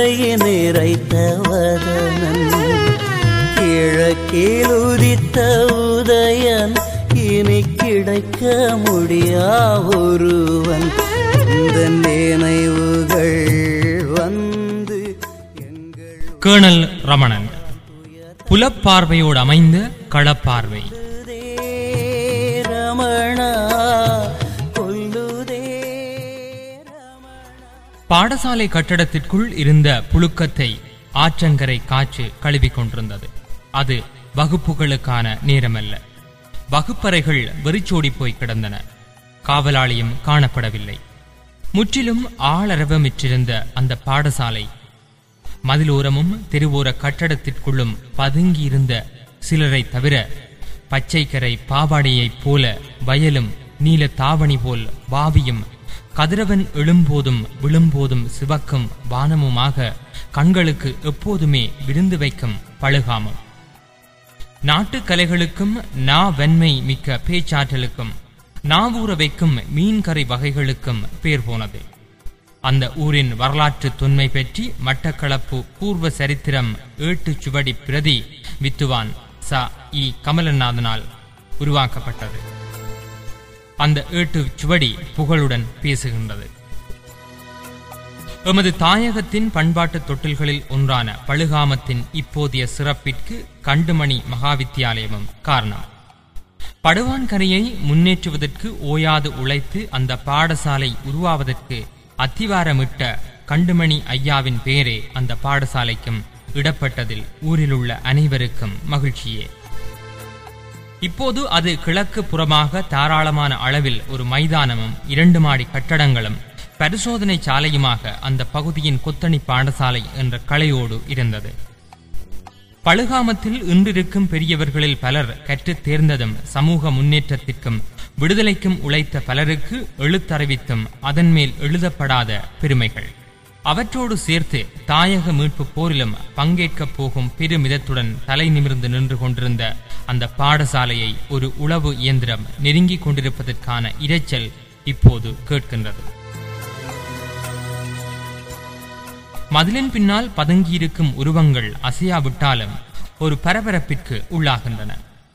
சிந்தையை நிறைத்த வதனன் கிழக்கில் உதித்த உதயன் இனி கிடைக்க முடியா ஒருவன் இந்த நினைவுகள் வந்து எங்கள் கேணல் ரமணன் புலப்பார்வையோடு அமைந்த களப்பார்வை கொல்லுதே ரமணா கொல்லுதே ரமணா பாடசாலை கட்டடத்திற்குள் இருந்த புழுக்கத்தை ஆற்றங்கரை காற்று கழுவிக் கொண்டிருந்தது அது வகுப்புகளுக்கான நேரமல்ல வகுப்பறைகள் வெறிச்சோடி போய் கிடந்தன காவலாளியும் காணப்படவில்லை முற்றிலும் ஆளரவமிற்றிருந்த அந்த பாடசாலை மதிலோரமும் தெருவோர கட்டடத்திற்குள்ளும் பதுங்கியிருந்த சிலரை தவிர பச்சைக்கரை பாவாடையைப் போல வயலும் நீல தாவணி போல் வாவியும் கதிரவன் எழும்போதும் விழும்போதும் சிவக்கும் வானமுமாக கண்களுக்கு எப்போதுமே விருந்து வைக்கும் பழுகாமம் நாட்டுக் கலைகளுக்கும் நா வெண்மை மிக்க பேச்சாற்றலுக்கும் நாவூற வைக்கும் மீன்கறி வகைகளுக்கும் பேர் போனது அந்த ஊரின் வரலாற்று தொன்மை பற்றி மட்டக்களப்பு பூர்வ சரித்திரம் ஏட்டுச் சுவடி பிரதி வித்துவான் ச இ கமலநாதனால் உருவாக்கப்பட்டது அந்த ஏட்டு சுவடி புகழுடன் பேசுகின்றது எமது தாயகத்தின் பண்பாட்டு தொட்டில்களில் ஒன்றான பழுகாமத்தின் இப்போதைய சிறப்பிற்கு கண்டுமணி மகாவித்தியாலயமும் காரணம் படுவான்கரையை முன்னேற்றுவதற்கு ஓயாது உழைத்து அந்த பாடசாலை உருவாவதற்கு அத்திவாரமிட்ட கண்டுமணி ஐயாவின் பெயரே அந்த பாடசாலைக்கும் இடப்பட்டதில் ஊரிலுள்ள அனைவருக்கும் மகிழ்ச்சியே இப்போது அது கிழக்கு புறமாக தாராளமான அளவில் ஒரு மைதானமும் இரண்டு மாடி கட்டடங்களும் பரிசோதனை சாலையுமாக அந்த பகுதியின் கொத்தணி பாடசாலை என்ற கலையோடு இருந்தது பழுகாமத்தில் இன்றிருக்கும் பெரியவர்களில் பலர் கற்றுத் தேர்ந்ததும் சமூக முன்னேற்றத்திற்கும் விடுதலைக்கும் உழைத்த பலருக்கு எழுத்தறிவித்தும் அதன் மேல் எழுதப்படாத பெருமைகள் அவற்றோடு சேர்த்து தாயக மீட்பு போரிலும் பங்கேற்கப் போகும் பெருமிதத்துடன் தலை நிமிர்ந்து நின்று கொண்டிருந்த அந்த பாடசாலையை ஒரு உளவு இயந்திரம் நெருங்கிக் கொண்டிருப்பதற்கான இரைச்சல் இப்போது கேட்கின்றது மதிலின் பின்னால் பதுங்கியிருக்கும் உருவங்கள் அசையாவிட்டாலும் ஒரு பரபரப்பிற்கு உள்ளாகின்றன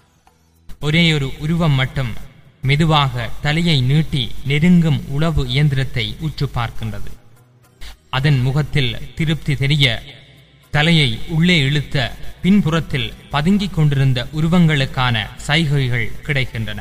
ஒரே ஒரு உருவம் மட்டும் மெதுவாக தலையை நீட்டி நெருங்கும் உளவு இயந்திரத்தை உற்று பார்க்கின்றது அதன் முகத்தில் திருப்தி தெரிய தலையை உள்ளே இழுத்த பின்புறத்தில் பதுங்கிக் கொண்டிருந்த உருவங்களுக்கான சைகைகள் கிடைக்கின்றன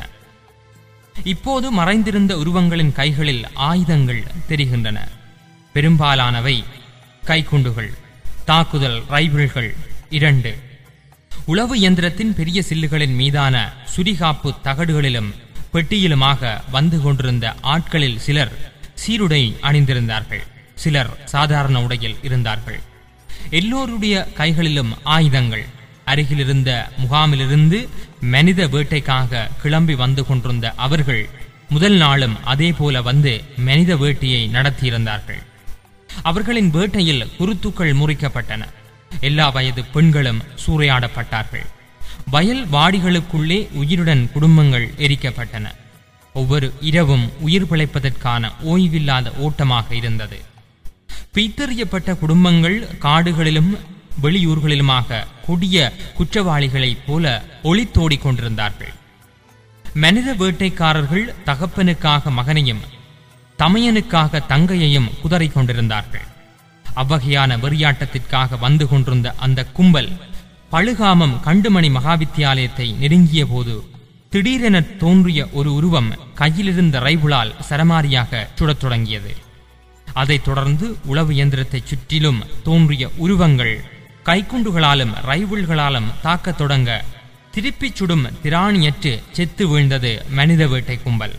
இப்போது மறைந்திருந்த உருவங்களின் கைகளில் ஆயுதங்கள் தெரிகின்றன பெரும்பாலானவை கைக்குண்டுகள் தாக்குதல் ரைபிள்கள் இரண்டு உளவு இயந்திரத்தின் பெரிய சில்லுகளின் மீதான சுரிகாப்பு தகடுகளிலும் பெட்டியிலுமாக வந்து கொண்டிருந்த ஆட்களில் சிலர் சீருடை அணிந்திருந்தார்கள் சிலர் சாதாரண உடையில் இருந்தார்கள் எல்லோருடைய கைகளிலும் ஆயுதங்கள் அருகிலிருந்த முகாமிலிருந்து மனித வேட்டைக்காக கிளம்பி வந்து கொண்டிருந்த அவர்கள் முதல் நாளும் அதே போல வந்து மனித வேட்டையை நடத்தியிருந்தார்கள் அவர்களின் வேட்டையில் குருத்துக்கள் முறிக்கப்பட்டன எல்லா வயது பெண்களும் சூறையாடப்பட்டார்கள் வயல் வாடிகளுக்குள்ளே உயிருடன் குடும்பங்கள் எரிக்கப்பட்டன ஒவ்வொரு இரவும் உயிர் பிழைப்பதற்கான ஓய்வில்லாத ஓட்டமாக இருந்தது பிய்த்தறியப்பட்ட குடும்பங்கள் காடுகளிலும் வெளியூர்களிலுமாக கொடிய குற்றவாளிகளைப் போல ஒளித்தோடிக் கொண்டிருந்தார்கள் மனித வேட்டைக்காரர்கள் தகப்பனுக்காக மகனையும் தமையனுக்காக தங்கையையும் குதறிக் கொண்டிருந்தார்கள் அவ்வகையான வெறியாட்டத்திற்காக வந்து கொண்டிருந்த அந்த கும்பல் பழுகாமம் கண்டுமணி மகாவித்தியாலயத்தை நெருங்கிய போது திடீரென தோன்றிய ஒரு உருவம் கையிலிருந்த ரைபுளால் சரமாரியாக சுடத் தொடங்கியது அதைத் தொடர்ந்து உளவு இயந்திரத்தைச் சுற்றிலும் தோன்றிய உருவங்கள் கைக்குண்டுகளாலும் ரைபிள்களாலும் தாக்கத் தொடங்க திருப்பிச் சுடும் திராணியற்று செத்து வீழ்ந்தது மனித வேட்டை கும்பல்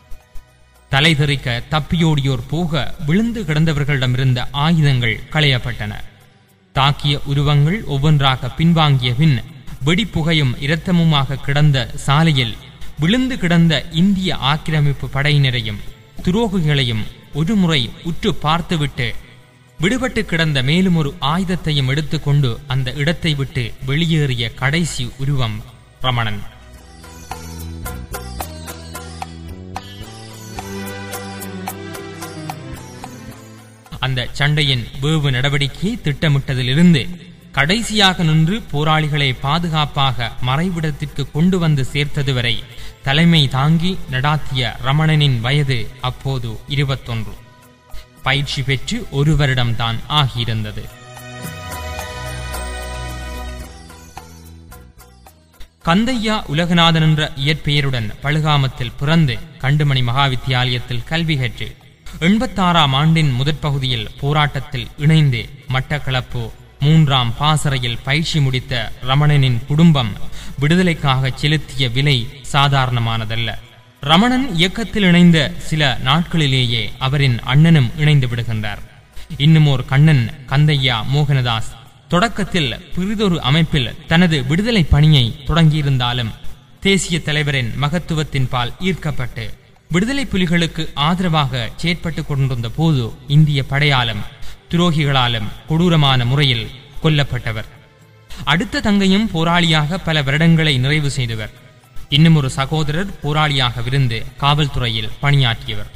தலை தெறிக்க தப்பியோடியோர் போக விழுந்து கிடந்தவர்களிடமிருந்த ஆயுதங்கள் களையப்பட்டன தாக்கிய உருவங்கள் ஒவ்வொன்றாக பின்வாங்கிய பின் வெடிப்புகையும் இரத்தமுமாக கிடந்த சாலையில் விழுந்து கிடந்த இந்திய ஆக்கிரமிப்பு படையினரையும் துரோகிகளையும் ஒருமுறை உற்று பார்த்துவிட்டு விடுபட்டு கிடந்த மேலும் ஒரு ஆயுதத்தையும் எடுத்துக்கொண்டு அந்த இடத்தை விட்டு வெளியேறிய கடைசி உருவம் ரமணன் அந்த சண்டையின் வேவு நடவடிக்கையை திட்டமிட்டதிலிருந்து கடைசியாக நின்று போராளிகளை பாதுகாப்பாக மறைவிடத்திற்கு கொண்டு வந்து சேர்த்தது வரை தலைமை தாங்கி நடாத்திய ரமணனின் வயது அப்போது இருபத்தொன்று பயிற்சி பெற்று ஒரு வருடம்தான் ஆகியிருந்தது கந்தையா உலகநாதன் என்ற இயற்பெயருடன் பழுகாமத்தில் பிறந்து கண்டுமணி மகாவித்தியாலயத்தில் கல்வி கற்று எண்பத்தாறாம் ஆண்டின் முதற் பகுதியில் போராட்டத்தில் இணைந்து மட்டக்களப்பு மூன்றாம் பாசறையில் பயிற்சி முடித்த ரமணனின் குடும்பம் விடுதலைக்காக செலுத்திய விலை சாதாரணமானதல்ல ரமணன் இயக்கத்தில் இணைந்த சில நாட்களிலேயே அவரின் அண்ணனும் இணைந்து விடுகின்றார் இன்னும் ஒரு கண்ணன் கந்தையா மோகனதாஸ் தொடக்கத்தில் பிறிதொரு அமைப்பில் தனது விடுதலை பணியை தொடங்கியிருந்தாலும் தேசிய தலைவரின் மகத்துவத்தின் பால் ஈர்க்கப்பட்டு விடுதலை புலிகளுக்கு ஆதரவாக செயற்பட்டுக் கொண்டிருந்த போது இந்திய படையாலும் துரோகிகளாலும் கொடூரமான முறையில் கொல்லப்பட்டவர் அடுத்த தங்கையும் போராளியாக பல வருடங்களை நிறைவு செய்தவர் இன்னும் ஒரு சகோதரர் போராளியாக விருந்து காவல்துறையில் பணியாற்றியவர்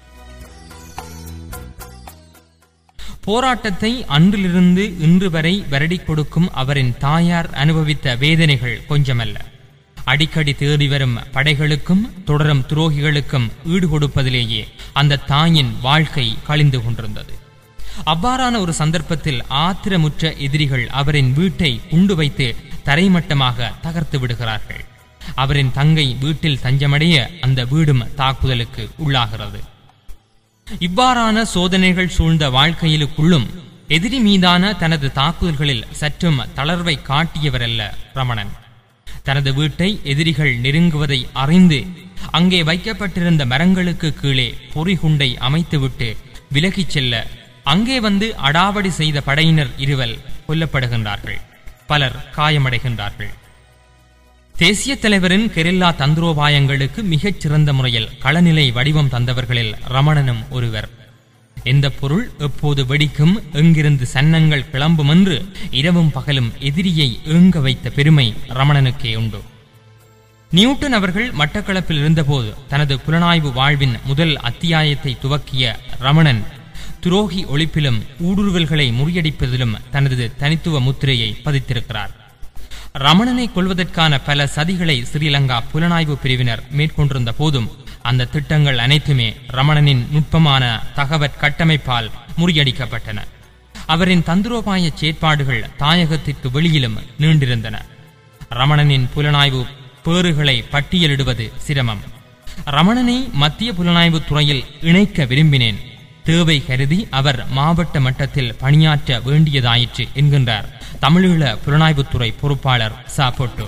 போராட்டத்தை அன்றிலிருந்து இன்று வரை வருடிக் கொடுக்கும் அவரின் தாயார் அனுபவித்த வேதனைகள் கொஞ்சமல்ல அடிக்கடி தேடி வரும் படைகளுக்கும் தொடரும் துரோகிகளுக்கும் ஈடு கொடுப்பதிலேயே அந்த தாயின் வாழ்க்கை கழிந்து கொண்டிருந்தது அவ்வாறான ஒரு சந்தர்ப்பத்தில் ஆத்திரமுற்ற எதிரிகள் அவரின் வீட்டை குண்டு வைத்து தரைமட்டமாக தகர்த்து விடுகிறார்கள் அவரின் தங்கை வீட்டில் தஞ்சமடைய அந்த வீடும் தாக்குதலுக்கு உள்ளாகிறது இவ்வாறான சோதனைகள் சூழ்ந்த வாழ்க்கையிலுக்குள்ளும் எதிரி மீதான தனது தாக்குதல்களில் சற்றும் தளர்வை காட்டியவரல்ல ரமணன் தனது வீட்டை எதிரிகள் நெருங்குவதை அறிந்து அங்கே வைக்கப்பட்டிருந்த மரங்களுக்கு கீழே பொறிகுண்டை அமைத்துவிட்டு விலகிச் செல்ல அங்கே வந்து அடாவடி செய்த படையினர் இருவர் கொல்லப்படுகின்றார்கள் பலர் காயமடைகின்றார்கள் தேசிய தலைவரின் கெரில்லா தந்திரோபாயங்களுக்கு மிகச் சிறந்த முறையில் களநிலை வடிவம் தந்தவர்களில் ரமணனும் ஒருவர் எந்த பொருள் எப்போது வெடிக்கும் எங்கிருந்து சன்னங்கள் கிளம்பும் என்று இரவும் பகலும் எதிரியை ஏங்க வைத்த பெருமை ரமணனுக்கே உண்டு நியூட்டன் அவர்கள் மட்டக்களப்பில் இருந்தபோது தனது புலனாய்வு வாழ்வின் முதல் அத்தியாயத்தை துவக்கிய ரமணன் துரோகி ஒழிப்பிலும் ஊடுருவல்களை முறியடிப்பதிலும் தனது தனித்துவ முத்திரையை பதித்திருக்கிறார் ரமணனை கொள்வதற்கான பல சதிகளை ஸ்ரீலங்கா புலனாய்வு பிரிவினர் மேற்கொண்டிருந்த போதும் அந்த திட்டங்கள் அனைத்துமே ரமணனின் நுட்பமான தகவற் கட்டமைப்பால் முறியடிக்கப்பட்டன அவரின் தந்திரோபாய செயற்பாடுகள் தாயகத்திற்கு வெளியிலும் நீண்டிருந்தன ரமணனின் புலனாய்வு பேறுகளை பட்டியலிடுவது சிரமம் ரமணனை மத்திய புலனாய்வு துறையில் இணைக்க விரும்பினேன் தேவை கருதி அவர் மாவட்ட மட்டத்தில் பணியாற்ற வேண்டியதாயிற்று என்கின்றார் தமிழீழ புலனாய்வுத்துறை பொறுப்பாளர் சாப்போட்டோ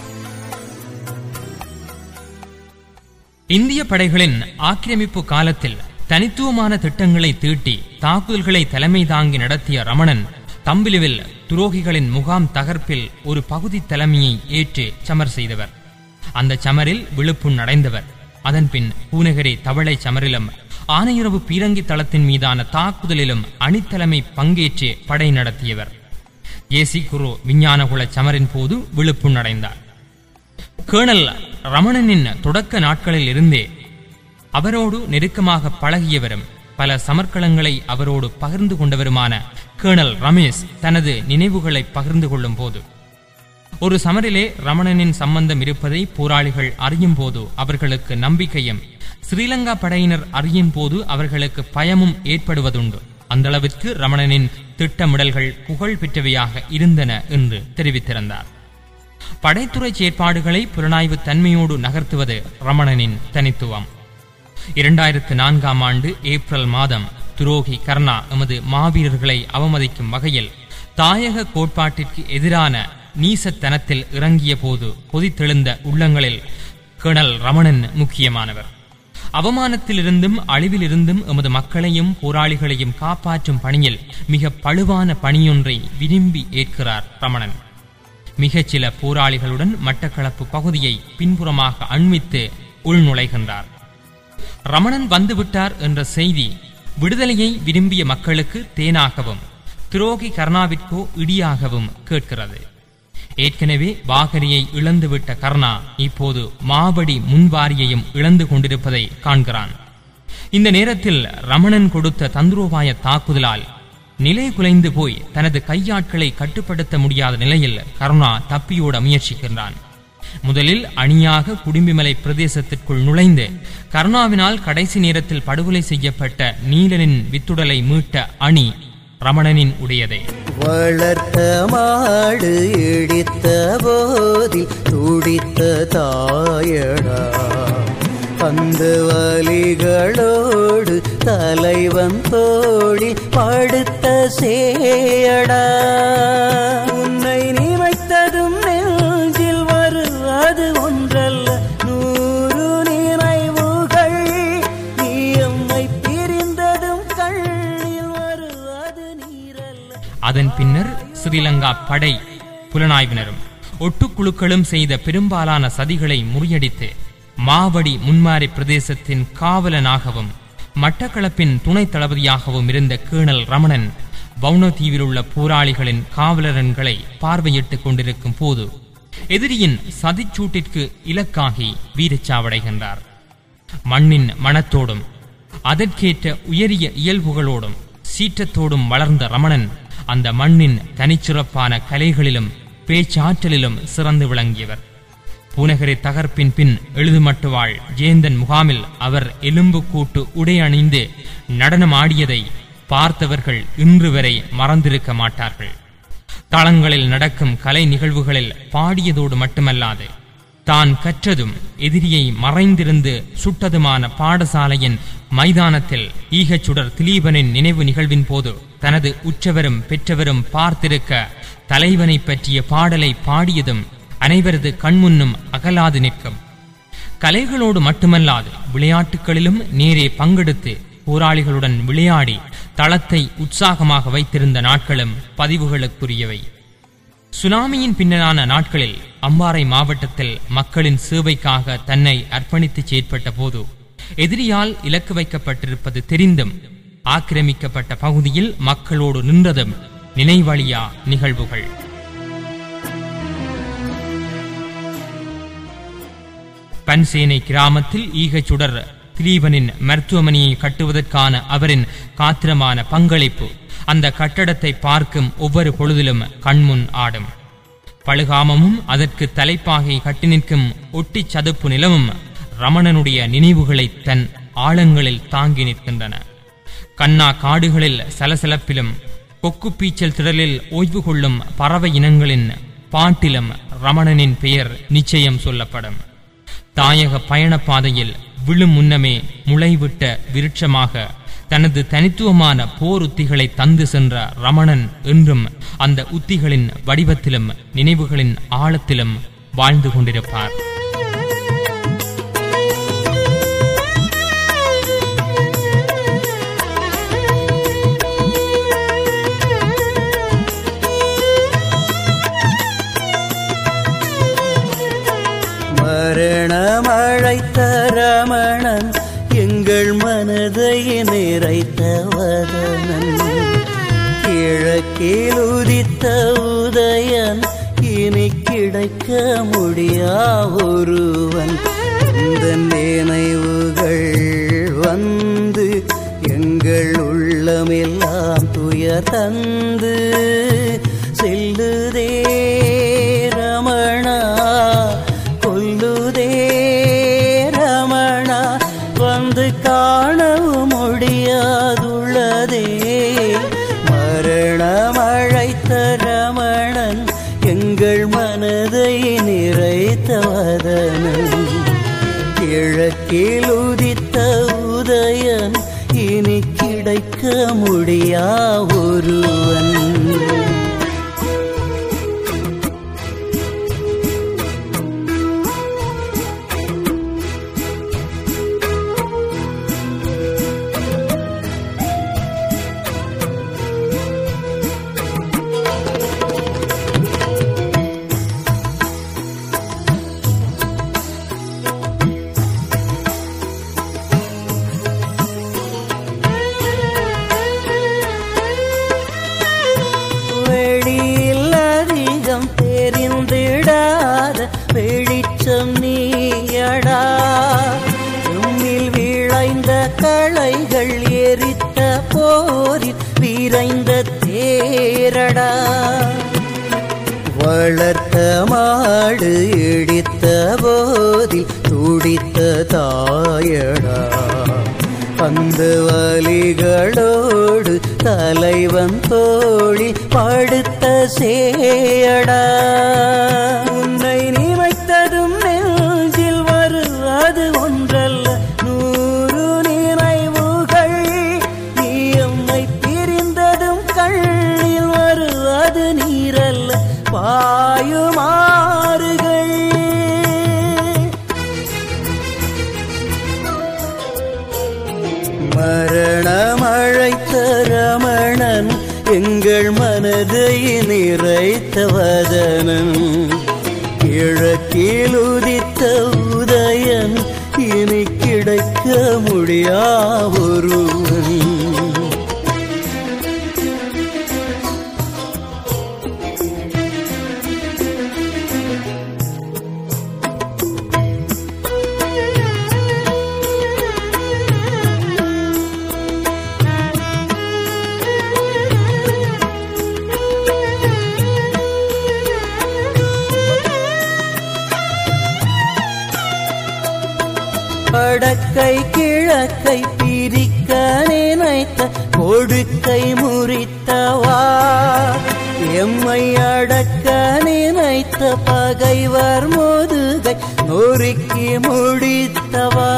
இந்திய படைகளின் ஆக்கிரமிப்பு காலத்தில் தனித்துவமான திட்டங்களை தீட்டி தாக்குதல்களை தலைமை தாங்கி நடத்திய ரமணன் தம்பிலுவில் துரோகிகளின் முகாம் தகர்ப்பில் ஒரு பகுதி தலைமையை ஏற்று சமர் செய்தவர் அந்த சமரில் விழுப்புண் அடைந்தவர் அதன்பின் பூநகரி தவளை சமரிலும் ஆனையுறவு பீரங்கி தளத்தின் மீதான தாக்குதலிலும் அணித்தலைமை பங்கேற்று படை நடத்தியவர் ஏசி குரு விஞ்ஞானகுல சமரின் போது விழுப்புண் அடைந்தார் கேர்னல் ரமணனின் தொடக்க நாட்களில் இருந்தே அவரோடு நெருக்கமாக பழகியவரும் பல சமர்க்களங்களை அவரோடு பகிர்ந்து கொண்டவருமான கேர்னல் ரமேஷ் தனது நினைவுகளை பகிர்ந்து கொள்ளும் போது ஒரு சமரிலே ரமணனின் சம்பந்தம் இருப்பதை போராளிகள் அறியும் போது அவர்களுக்கு நம்பிக்கையும் ஸ்ரீலங்கா படையினர் அறியும் போது அவர்களுக்கு பயமும் ஏற்படுவதுண்டு அந்தளவிற்கு ரமணனின் திட்டமிடல்கள் புகழ் பெற்றவையாக இருந்தன என்று தெரிவித்திருந்தார் படைத்துறை செயற்பாடுகளை புலனாய்வு தன்மையோடு நகர்த்துவது ரமணனின் தனித்துவம் இரண்டாயிரத்து நான்காம் ஆண்டு ஏப்ரல் மாதம் துரோகி கர்ணா எமது மாவீரர்களை அவமதிக்கும் வகையில் தாயக கோட்பாட்டிற்கு எதிரான நீசத்தனத்தில் இறங்கிய போது கொதித்தெழுந்த உள்ளங்களில் கேர்னல் ரமணன் முக்கியமானவர் அவமானத்திலிருந்தும் அழிவிலிருந்தும் எமது மக்களையும் போராளிகளையும் காப்பாற்றும் பணியில் மிக பழுவான பணியொன்றை விரும்பி ஏற்கிறார் ரமணன் மிகச் சில போராளிகளுடன் மட்டக்களப்பு பகுதியை பின்புறமாக அண்மித்து உள்நுழைகின்றார் ரமணன் வந்துவிட்டார் என்ற செய்தி விடுதலையை விரும்பிய மக்களுக்கு தேனாகவும் துரோகி கர்ணாவிற்கோ இடியாகவும் கேட்கிறது ஏற்கனவே வாகரியை இழந்துவிட்ட கர்ணா இப்போது மாபடி முன்வாரியையும் இழந்து கொண்டிருப்பதை காண்கிறான் இந்த நேரத்தில் ரமணன் கொடுத்த தந்திரோபாய தாக்குதலால் நிலை குலைந்து போய் தனது கையாட்களை கட்டுப்படுத்த முடியாத நிலையில் கருணா தப்பியோட முயற்சிக்கின்றான் முதலில் அணியாக குடிம்பிமலை பிரதேசத்திற்குள் நுழைந்து கருணாவினால் கடைசி நேரத்தில் படுகொலை செய்யப்பட்ட நீலனின் வித்துடலை மீட்ட அணி ரமணனின் உடையதே வளர்த்த மாடு இடித்த போதில் துடித்த தாயடா அந்த வலிகளோடு தலைவன் தோழி படுத்த சேயடா உன்னை நினைத்ததும் நெஞ்சில் வருவது ஒன்றல்ல நூறு நினைவுகள் நீ எம்மை பிரிந்ததும் கண்ணில் வருவது நீரல்ல அதன் பின்னர் ஸ்ரீலங்கா படை புலனாய்வினரும் ஒட்டுக்குழுக்களும் செய்த பெரும்பாலான சதிகளை முறியடித்து மாவடி முன்மாரி பிரதேசத்தின் காவலனாகவும் மட்டக்களப்பின் துணைத் தளபதியாகவும் இருந்த கேணல் ரமணன் வவுனதீவில் உள்ள போராளிகளின் காவலரன்களை பார்வையிட்டுக் கொண்டிருக்கும் போது எதிரியின் சதிச்சூட்டிற்கு இலக்காகி வீரச்சாவடைகின்றார் மண்ணின் மனத்தோடும் அதற்கேற்ற உயரிய இயல்புகளோடும் சீற்றத்தோடும் வளர்ந்த ரமணன் அந்த மண்ணின் தனிச்சிறப்பான கலைகளிலும் பேச்சாற்றலிலும் சிறந்து விளங்கியவர் பூநகரி தகர்ப்பின் பின் எழுதுமட்டுவாள் ஜேந்தன் முகாமில் அவர் எலும்பு கூட்டு உடை அணிந்து நடனமாடியதை பார்த்தவர்கள் இன்று வரை மறந்திருக்க மாட்டார்கள் தளங்களில் நடக்கும் கலை நிகழ்வுகளில் பாடியதோடு மட்டுமல்லாது தான் கற்றதும் எதிரியை மறைந்திருந்து சுட்டதுமான பாடசாலையின் மைதானத்தில் ஈகச்சுடர் திலீபனின் நினைவு நிகழ்வின் போது தனது உற்றவரும் பெற்றவரும் பார்த்திருக்க தலைவனை பற்றிய பாடலை பாடியதும் அனைவரது கண்முன்னும் அகலாது நிற்கும் கலைகளோடு மட்டுமல்லாது விளையாட்டுகளிலும் நேரே பங்கெடுத்து போராளிகளுடன் விளையாடி தளத்தை உற்சாகமாக வைத்திருந்த நாட்களும் பதிவுகளுக்குரியவை சுனாமியின் பின்னரான நாட்களில் அம்பாறை மாவட்டத்தில் மக்களின் சேவைக்காக தன்னை அர்ப்பணித்து செயற்பட்ட போது எதிரியால் இலக்கு வைக்கப்பட்டிருப்பது தெரிந்தும் ஆக்கிரமிக்கப்பட்ட பகுதியில் மக்களோடு நின்றதும் நினைவழியா நிகழ்வுகள் பன்சேனை கிராமத்தில் ஈகச்சுடர் திலீபனின் மருத்துவமனையை கட்டுவதற்கான அவரின் காத்திரமான பங்களிப்பு அந்த கட்டடத்தை பார்க்கும் ஒவ்வொரு பொழுதிலும் கண்முன் ஆடும் பழுகாமமும் அதற்கு தலைப்பாகை கட்டி நிற்கும் ஒட்டி சதுப்பு நிலமும் ரமணனுடைய நினைவுகளை தன் ஆழங்களில் தாங்கி நிற்கின்றன கண்ணா காடுகளில் சலசலப்பிலும் கொக்கு பீச்சல் திடலில் ஓய்வு கொள்ளும் பறவை இனங்களின் பாட்டிலும் ரமணனின் பெயர் நிச்சயம் சொல்லப்படும் தாயக பயணப் பாதையில் விழும் முன்னமே முளைவிட்ட விருட்சமாக தனது தனித்துவமான போர் உத்திகளை தந்து சென்ற ரமணன் என்றும் அந்த உத்திகளின் வடிவத்திலும் நினைவுகளின் ஆழத்திலும் வாழ்ந்து கொண்டிருப்பார் மரணமழைத்த ரமணன் எங்கள் மனதை நிறைத்த வதனன் கிழக்கில் உதித்த உதயன் இனி கிடைக்க முடியா ஒருவன் இந்த நினைவுகள் வந்து எங்கள் உள்ளமெல்லாம் துயர் தந்து செல்லுதே ரமணா கொல்லுதே ரமணா வந்து காணவும் முடியாதுள்ளதே மரணமழைத்த ரமணன் எங்கள் மனதை நிறைத்தவதனன் கிழக்கில் உதித்த உதயன் இனி கிடைக்க முடியா ஒருவன் வெளியில் அதிகம் தெரிந்திடாத வெளிச்சம் நீயடா உம்மில் விளைந்த கலை தலைகள் எரித்த போரில் விரைந்த தேரடா வளர்த்த மாடு இடித்த போதில் துடித்த தாயடா அந்த வலிகளோடு தலைவன் தோழி படுத்த சேயடா உன்னை நினைத்ததும் நெஞ்சில் வருவது ஒன்றல்ல நூறு நினைவுகள் நீ எம்மை பிரிந்ததும் கண்ணில் வருவது நீரல்ல பாயுமாறுகள் மரணமழைத்த ரமணன் எங்கள் மனதை நிறைத்தவதனன் கிழக்கில் உதித்த உதயன் இனி கிடைக்க முடியா ஒருவன் வடக்கை கிழக்கை பிரிக்க நினைத்த கொடுக்கை முறித்தவா எம்மை அடக்க நினைத்த பகைவர் முதுகை நொறுக்கி முடித்தவா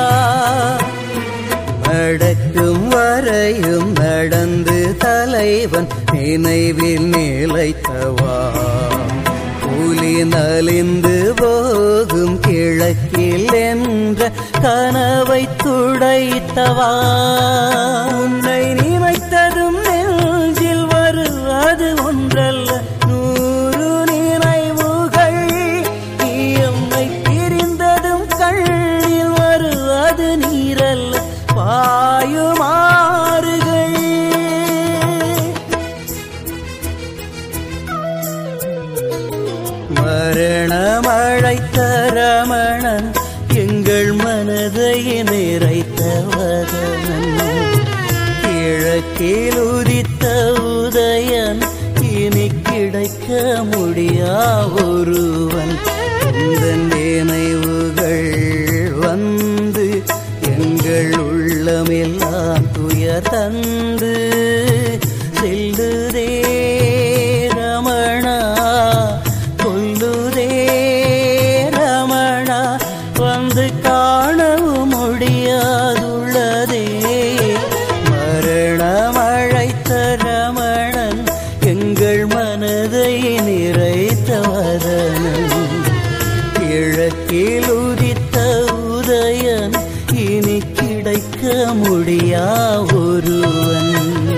நடக்கும் வரையும் நடந்து தலைவன் நினைவில் நிலைத்தவா புலி நலிந்து போகும் கிழக்கில் என்ற கனவை துடைத்தவா உன்னை நினைத்ததும் நெஞ்சில் வருவது ஒன்றல்ல நூறு நினைவுகள் நீ எம்மை பிரிந்ததும் கண்ணில் வருவது நீரல்ல பாயுமாறுகள் மரணமழைத்த ரமணன் எங்கள் மனதை நிறைத்தவதனன் கிழக்கில் உதித்த உதயன் இனி கிடைக்க முடியா ஒருவன் இந்த நினைவுகள் வந்து எங்கள் உள்ளமெல்லாம் துயர் தந்து செல்லுதே ரமணா கொல்லுதே ரமணா வந்து காணவும் முடியாதுள்ளதே மரணமழைத்த ரமணன் எங்கள் மனதை நிறைத்தவதனன் கிழக்கில் உதித்த உதயன் இனி கிடைக்க முடியா ஒருவன்